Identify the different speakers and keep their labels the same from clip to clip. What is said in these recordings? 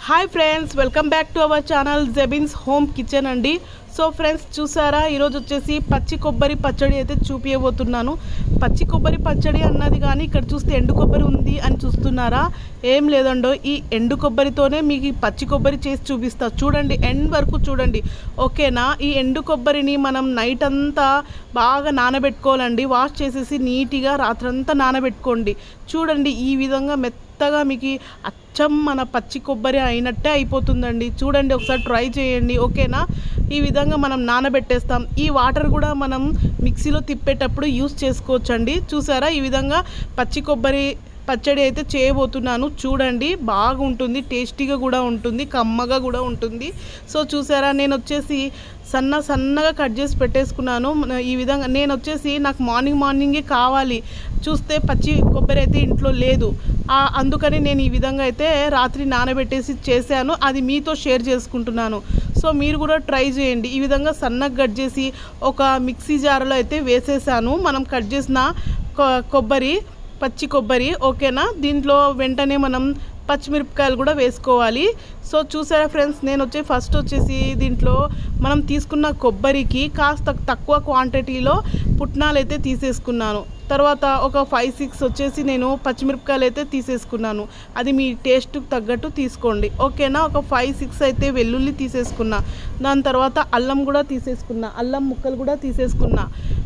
Speaker 1: hi friends welcome back to our channel Jebins home kitchen అండి so friends చూసారా ఈరోజు వచ్చేసి పచ్చి కొబ్బరి పచ్చడి అయితే చూపించబోతున్నాను పచ్చి కొబ్బరి పచ్చడి అన్నది కానీ ఇక్కడ చూస్తే ఎండు కొబ్బరి ఉంది అని చూస్తున్నారా ఏం లేదండో ఈ ఎండు కొబ్బరితోనే మీకు ఈ పచ్చి కొబ్బరి చేసి చూపిస్తా చూడండి ఎండ్ వరకు చూడండి ఓకేనా ఈ ఎండు కొబ్బరిని మనం నైట్ అంతా బాగా నానబెట్టుకోవాలండి వాష్ చేసేసి నీట్గా రాత్రంతా నానబెట్టుకోండి చూడండి ఈ విధంగా మెత్తగా మీకు అచ్చం మన పచ్చి కొబ్బరి అయినట్టే అయిపోతుందండి చూడండి ఒకసారి ట్రై చేయండి ఓకేనా ఈ విధంగా మనం నానబెట్టేస్తాం ఈ వాటర్ కూడా మనం మిక్సీలో తిప్పేటప్పుడు యూస్ చేసుకోవచ్చండి చూసారా ఈ విధంగా పచ్చి కొబ్బరి పచ్చడి అయితే చేయబోతున్నాను చూడండి బాగుంటుంది టేస్టీగా కూడా ఉంటుంది కమ్మగా కూడా ఉంటుంది సో చూసారా నేను వచ్చేసి సన్న సన్నగా కట్ చేసి పెట్టేసుకున్నాను మన- ఈ విధంగా నేను వచ్చేసి నాకు మార్నింగ్ మార్నింగే కావాలి చూస్తే పచ్చి కొబ్బరి అయితే ఇంట్లో లేదు ఆ, అందుకని నేను ఈ విధంగా అయితే రాత్రి నానబెట్టేసి చేశాను అది మీతో షేర్ చేసుకుంటున్నాను సో మీరు కూడా ట్రై చేయండి ఈ విధంగా సన్నగా కట్ చేసి ఒక మిక్సీ జార్లో అయితే వేసేసాను మనం కట్ చేసిన కొ- కొబ్బరి పచ్చి కొబ్బరి ఓకేనా దీంట్లో వెంటనే మనం పచ్చిమిరపకాయలు కూడా వేసుకోవాలి సో చూసారా ఫ్రెండ్స్ నేను వచ్చి ఫస్ట్ వచ్చేసి దీంట్లో మనం తీసుకున్న కొబ్బరికి కాస్త తక్కువ క్వాంటిటీలో పుట్నాలు అయితే తీసేసుకున్నాను తర్వాత ఒక ఫైవ్ సిక్స్ వచ్చేసి నేను పచ్చిమిరపకాయలు అయితే తీసేసుకున్నాను అది మీ టేస్ట్కి తగ్గట్టు తీసుకోండి ఓకేనా ఒక ఫైవ్ సిక్స్ అయితే వెల్లుల్లి తీసేసుకున్నా దాని తర్వాత అల్లం కూడా తీసేసుకున్నా అల్లం ముక్కలు కూడా తీసేసుకున్నా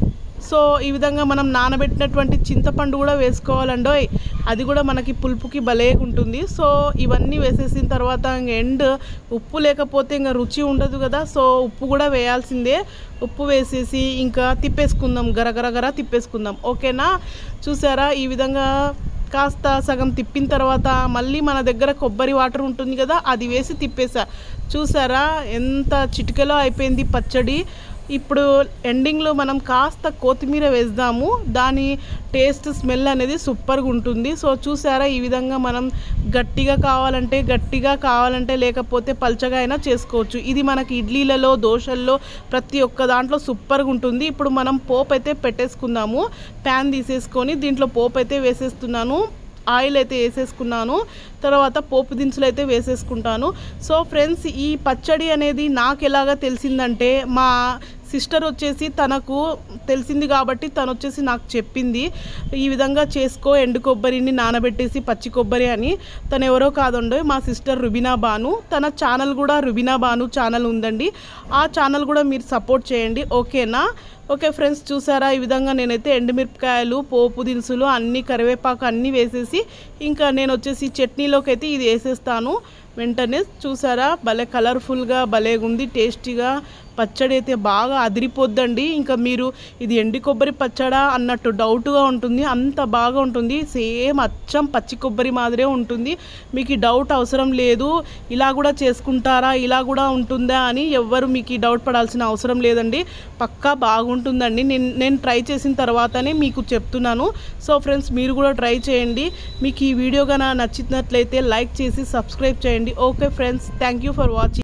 Speaker 1: సో ఈ విధంగా మనం నానబెట్టినటువంటి చింతపండు కూడా వేసుకోవాలండోయ్ అది కూడా మనకి పులుపుకి భలే ఉంటుంది సో ఇవన్నీ వేసేసిన తర్వాత ఇంక ఎండ్ ఉప్పు లేకపోతే ఇంకా రుచి ఉండదు కదా సో ఉప్పు కూడా వేయాల్సిందే ఉప్పు వేసేసి ఇంకా తిప్పేసుకుందాం గరగర గర తిప్పేసుకుందాం ఓకేనా చూసారా ఈ విధంగా కాస్త సగం తిప్పిన తర్వాత మళ్ళీ మన దగ్గర కొబ్బరి వాటర్ ఉంటుంది కదా అది వేసి తిప్పేసా చూసారా ఎంత చిటికెలో అయిపోయింది పచ్చడి ఇప్పుడు ఎండింగ్లో మనం కాస్త కొత్తిమీర వేద్దాము దాని టేస్ట్ స్మెల్ అనేది సూపర్గా ఉంటుంది సో చూసారా ఈ విధంగా మనం గట్టిగా కావాలంటే గట్టిగా కావాలంటే లేకపోతే పల్చగా అయినా చేసుకోవచ్చు ఇది మనకి ఇడ్లీలలో దోశల్లో ప్రతి ఒక్క దాంట్లో సూపర్గా ఉంటుంది ఇప్పుడు మనం పోపు అయితే పెట్టేసుకుందాము ప్యాన్ తీసేసుకొని దీంట్లో పోపు అయితే వేసేస్తున్నాను ఆయిల్ అయితే వేసేసుకున్నాను తర్వాత పోపు దినుసులు అయితే వేసేసుకుంటాను సో ఫ్రెండ్స్ ఈ పచ్చడి అనేది నాకు ఎలాగా తెలిసిందంటే మా సిస్టర్ వచ్చేసి తనకు తెలిసింది కాబట్టి తను వచ్చేసి నాకు చెప్పింది ఈ విధంగా చేసుకో ఎండు కొబ్బరిని నానబెట్టేసి పచ్చి కొబ్బరి అని తను ఎవరో కాదండో మా సిస్టర్ రుబినా బాను తన ఛానల్ కూడా రుబినా బాను ఛానల్ ఉందండి ఆ ఛానల్ కూడా మీరు సపోర్ట్ చేయండి ఓకేనా ఓకే ఫ్రెండ్స్ చూసారా ఈ విధంగా నేనైతే ఎండుమిరపకాయలు పోపు దినుసులు అన్ని కరివేపాకు అన్నీ వేసేసి ఇంకా నేను వచ్చేసి చట్నీలోకి అయితే ఇది వేసేస్తాను వెంటనే చూసారా భలే కలర్ఫుల్గా భలే ఉంది టేస్టీగా పచ్చడి అయితే బాగా అదిరిపోద్దండి ఇంకా మీరు ఇది ఎండి కొబ్బరి పచ్చడా అన్నట్టు డౌట్గా ఉంటుంది అంత బాగా ఉంటుంది సేమ్ అచ్చం పచ్చి కొబ్బరి మాదిరే ఉంటుంది మీకు ఈ డౌట్ అవసరం లేదు ఇలా కూడా చేసుకుంటారా ఇలా కూడా ఉంటుందా అని ఎవ్వరు మీకు ఈ డౌట్ పడాల్సిన అవసరం లేదండి పక్కా బాగుంటుందండి నేను నేను ట్రై చేసిన తర్వాతనే మీకు చెప్తున్నాను సో ఫ్రెండ్స్ మీరు కూడా ట్రై చేయండి మీకు ఈ వీడియో కనుక నచ్చినట్లయితే లైక్ చేసి సబ్స్క్రైబ్ చేయండి okay friends thank you for watching